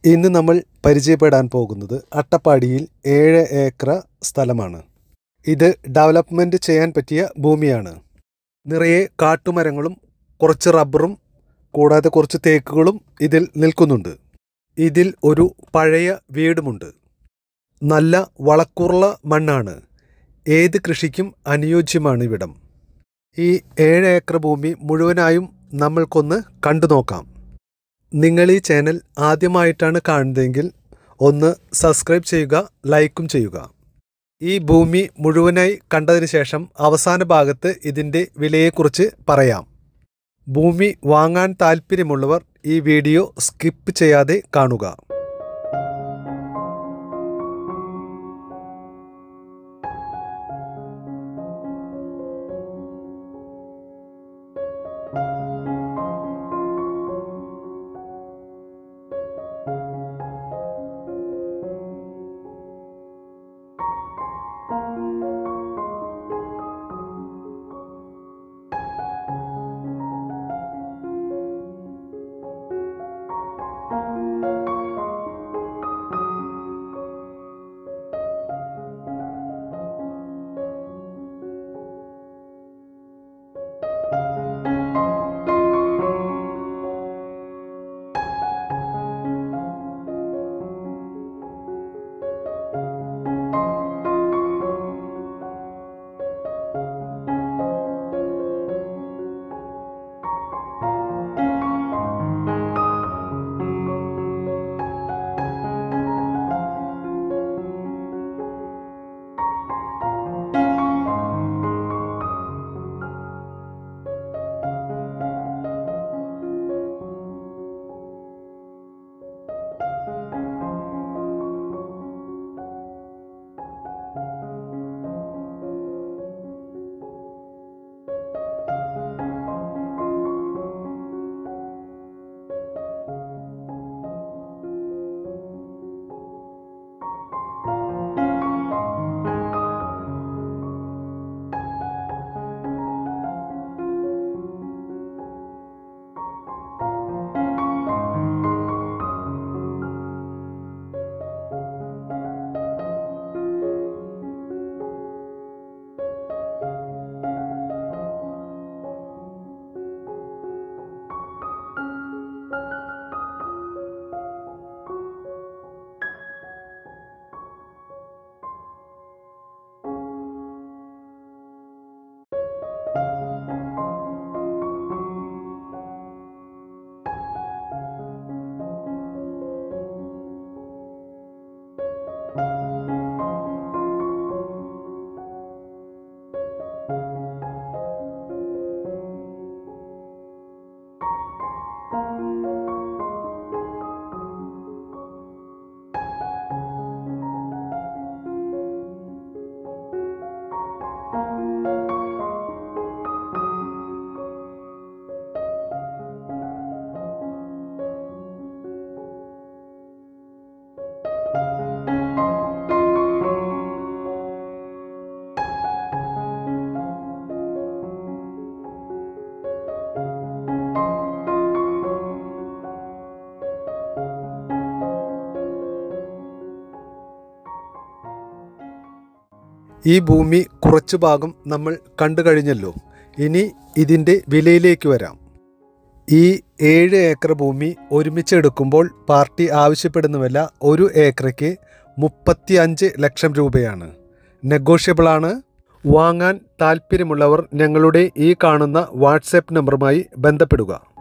ഇന്ന് നമ്മൾ പരിചയപ്പെടാൻ പോകുന്നത് അട്ടപ്പാടിയിൽ ഏഴ് ഏക്കർ സ്ഥലമാണ് ഇത് ഡെവലപ്മെൻറ്റ് ചെയ്യാൻ പറ്റിയ ഭൂമിയാണ് നിറയെ കാട്ടുമരങ്ങളും കുറച്ച് റബ്ബറും കൂടാതെ കുറച്ച് തേക്കുകളും ഇതിൽ നിൽക്കുന്നുണ്ട് ഇതിൽ ഒരു പഴയ വീടുമുണ്ട് നല്ല വളക്കൂറുള്ള മണ്ണാണ് ഏത് കൃഷിക്കും അനുയോജ്യമാണ് ഇവിടം ഈ ഏഴ് ഏക്കർ ഭൂമി മുഴുവനായും നമ്മൾക്കൊന്ന് കണ്ടു നോക്കാം നിങ്ങൾ ഈ ചാനൽ ആദ്യമായിട്ടാണ് കാണുന്നതെങ്കിൽ ഒന്ന് സബ്സ്ക്രൈബ് ചെയ്യുക ലൈക്കും ചെയ്യുക ഈ ഭൂമി മുഴുവനായി കണ്ടതിന് ശേഷം അവസാന ഭാഗത്ത് ഇതിൻ്റെ വിലയെക്കുറിച്ച് പറയാം ഭൂമി വാങ്ങാൻ താൽപ്പര്യമുള്ളവർ ഈ വീഡിയോ സ്കിപ്പ് ചെയ്യാതെ കാണുക ഈ ഭൂമി കുറച്ചു ഭാഗം നമ്മൾ കണ്ടു കഴിഞ്ഞല്ലോ ഇനി ഇതിൻ്റെ വിലയിലേക്ക് വരാം ഈ ഏഴ് ഏക്കർ ഭൂമി ഒരുമിച്ച് എടുക്കുമ്പോൾ പാർട്ടി ആവശ്യപ്പെടുന്ന വില ഒരു ഏക്കറയ്ക്ക് മുപ്പത്തി അഞ്ച് ലക്ഷം രൂപയാണ് നെഗോഷ്യബിളാണ് വാങ്ങാൻ താൽപ്പര്യമുള്ളവർ ഞങ്ങളുടെ ഈ കാണുന്ന വാട്സാപ്പ് നമ്പറുമായി ബന്ധപ്പെടുക